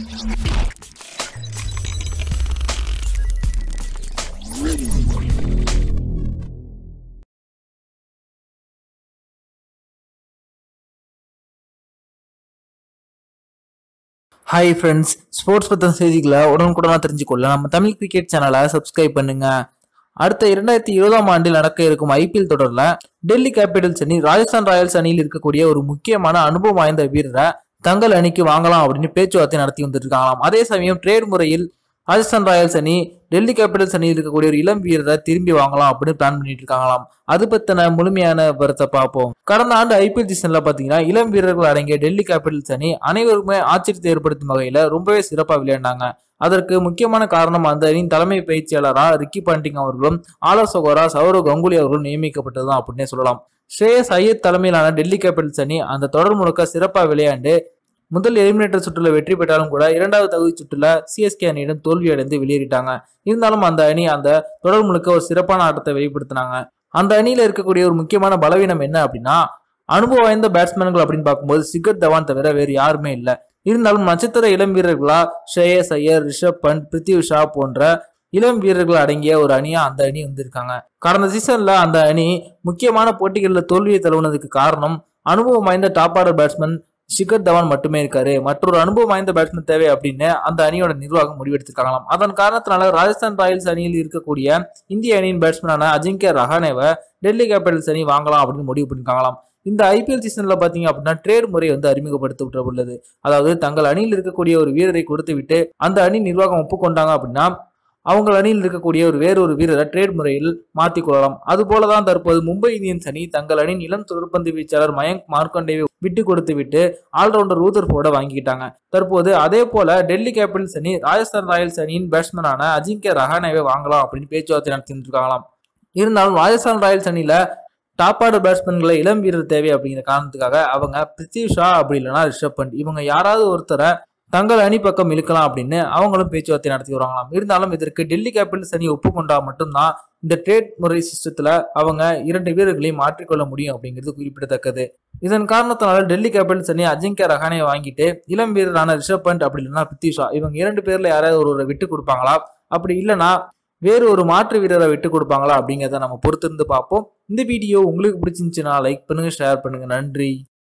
hi friends sports பற்றின செய்திகளை உடனுக்குடனாக தெரிஞ்சுக்கொள்ள நம்ம தமிழ் கிரிக்கெட் சேனலை சப்ஸ்கிரைப் பண்ணுங்க அடுத்த இரண்டாயிரத்தி இருபதாம் ஆண்டில் நடக்க இருக்கும் ஐபிஎல் தொடரில் டெல்லி கேபிட்டல்ஸ் அணி ராஜஸ்தான் ராயல்ஸ் அணியில் இருக்கக்கூடிய ஒரு முக்கியமான அனுபவம் வாய்ந்த வீரரை தங்கள் அணிக்கு வாங்கலாம் அப்படின்னு பேச்சுவார்த்தை நடத்தி வந்துட்டு இருக்காங்களாம் அதே சமயம் ட்ரேட் முறையில் ராஜஸ்தான் ராயல்ஸ் அணி டெல்லி கேபிட்டல்ஸ் அணியில் இருக்கக்கூடிய ஒரு இளம் வீரரை திரும்பி வாங்கலாம் அப்படின்னு பிளான் பண்ணிட்டு இருக்காங்களாம் அது பத்தின முழுமையான விவரத்தை பார்ப்போம் கடந்த ஆண்டு ஐபிஎல் சீசன்ல பாத்தீங்கன்னா இளம் வீரர்கள் அடங்கிய டெல்லி கேபிட்டல்ஸ் அணி அனைவருக்குமே ஆச்சரியத்தை ஏற்படுத்தும் வகையில ரொம்பவே சிறப்பா விளையாண்டாங்க அதற்கு முக்கியமான காரணம் அந்த அணியின் தலைமை பயிற்சியாளரா ரிக்கி பாண்டிங் அவர்களும் ஆலோசகரா சௌரவ் கங்குலி அவர்களும் நியமிக்கப்பட்டதுதான் அப்படின்னே சொல்லலாம் ஸ்ரேயஸ் ஐயர் தலைமையிலான டெல்லி கேபிட்டல்ஸ் அணி அந்த தொடர் முழுக்க சிறப்பா விளையாண்டு முதல் எலிமினேட்டர் சுற்றுல வெற்றி பெற்றாலும் கூட இரண்டாவது தகுதி சுற்றுல சிஎஸ்கே அணியிடம் தோல்வி அடைந்து வெளியேறிட்டாங்க இருந்தாலும் அந்த அணி அந்த தொடர் முழுக்க ஒரு சிறப்பான ஆட்டத்தை வெளிப்படுத்தினாங்க அந்த அணியில இருக்கக்கூடிய ஒரு முக்கியமான பலவீனம் என்ன அப்படின்னா அனுபவம் வாய்ந்த பேட்ஸ்மேன்கள் அப்படின்னு பார்க்கும்போது சிகர் தவான் தவிர வேறு யாருமே இல்லை இருந்தாலும் நட்சத்திர இளம் வீரர்களா ஷ்ரேயஸ் ஐயர் ரிஷப் பண்ட் பிருத்திவி ஷா போன்ற இளம் வீரர்கள் அடங்கிய ஒரு அணியா அந்த அணி வந்திருக்காங்க கடந்த சீசன்ல அந்த அணி முக்கியமான போட்டிகளில் தோல்வியை தழுவுனதுக்கு காரணம் அனுபவம் வாய்ந்த top order batsman Shikhar Dhawan மட்டுமே இருக்காரு மற்றொரு அனுபவம் வாய்ந்த பேட்ஸ்மேன் தேவை அப்படின்னு அந்த அணியோட நிர்வாகம் முடிவெடுத்திருக்காங்களாம் அதன் காரணத்தினால ராஜஸ்தான் ராயல்ஸ் அணியில் இருக்கக்கூடிய இந்திய அணியின் பேட்ஸ்மேனான அஜிங்கிய ரஹானேவை டெல்லி கேபிட்டல்ஸ் அணி வாங்கலாம் அப்படின்னு முடிவு பண்ணிருக்காங்களாம் இந்த ஐபிஎல் சீசன்ல பாத்தீங்க அப்படின்னா ட்ரேட் முறை வந்து அறிமுகப்படுத்தப்பட்டுள்ளது அதாவது தங்கள் அணியில் இருக்கக்கூடிய ஒரு வீரரை கொடுத்து விட்டு அந்த அணி நிர்வாகம் ஒப்புக்கொண்டாங்க அப்படின்னா அவங்க அணியில் இருக்கக்கூடிய ஒரு வேறொரு வீரரை ட்ரேட் முறையில் மாற்றிக் கொள்ளலாம் அதுபோலதான் தற்போது மும்பை இந்தியன்ஸ் அணி தங்கள் அணியின் இளம் தொடர்பந்து வீச்சாளர் மயங்க் மார்க்கண்டேவை விட்டு கொடுத்து விட்டு ஆல்ரவுண்டர் ரூதர்ஃபோர்டை வாங்கிக்கிட்டாங்க தற்போது அதே போல டெல்லி கேபிட்டல்ஸ் அணி ராஜஸ்தான் ராயல்ஸ் அணியின் பேட்ஸ்மேனான அஜிங்கிய ரஹானேவை வாங்கலாம் அப்படின்னு பேச்சுவார்த்தை நடத்திட்டு இருக்காங்களாம் இருந்தாலும் ராஜஸ்தான் ராயல்ஸ் அணியில டாப் ஆர்டர் பேட்ஸ்மேன்களை இளம் வீரர் தேவை அப்படிங்கிற காரணத்துக்காக அவங்க பிருத்திவ் ஷா அப்படி இல்லைன்னா ரிஷப் பண்ட் இவங்க யாராவது ஒருத்தரை தங்கள் அணி பக்கம் இழுக்கலாம் அப்படின்னு அவங்களும் பேச்சுவார்த்தை நடத்தி வராங்களாம் இருந்தாலும் இதற்கு டெல்லி கேபிட்டல்ஸ் அணி ஒப்புக்கொண்டா மட்டும்தான் இந்த ட்ரேட் முறை சிஸ்டத்துல அவங்க இரண்டு வீரர்களையும் மாற்றிக்கொள்ள முடியும் அப்படிங்கிறது குறிப்பிடத்தக்கது இதன் காரணத்தினால டெல்லி கேபிட்டல்ஸ் அணி அஜிங்கிய ரஹானே வாங்கிட்டு இளம் வீரரான ரிஷப் பண்ட் அப்படி இல்லைன்னா பிருத்திஷா இவங்க இரண்டு பேர்ல யாராவது ஒருவரை விட்டு கொடுப்பாங்களா அப்படி இல்லைன்னா வேறு ஒரு மாற்று வீரரை விட்டு கொடுப்பாங்களா அப்படிங்கிறத நம்ம பொறுத்திருந்து பார்ப்போம் இந்த வீடியோ உங்களுக்கு பிடிச்சிருந்துச்சுன்னா லைக் பண்ணுங்க ஷேர் பண்ணுங்க நன்றி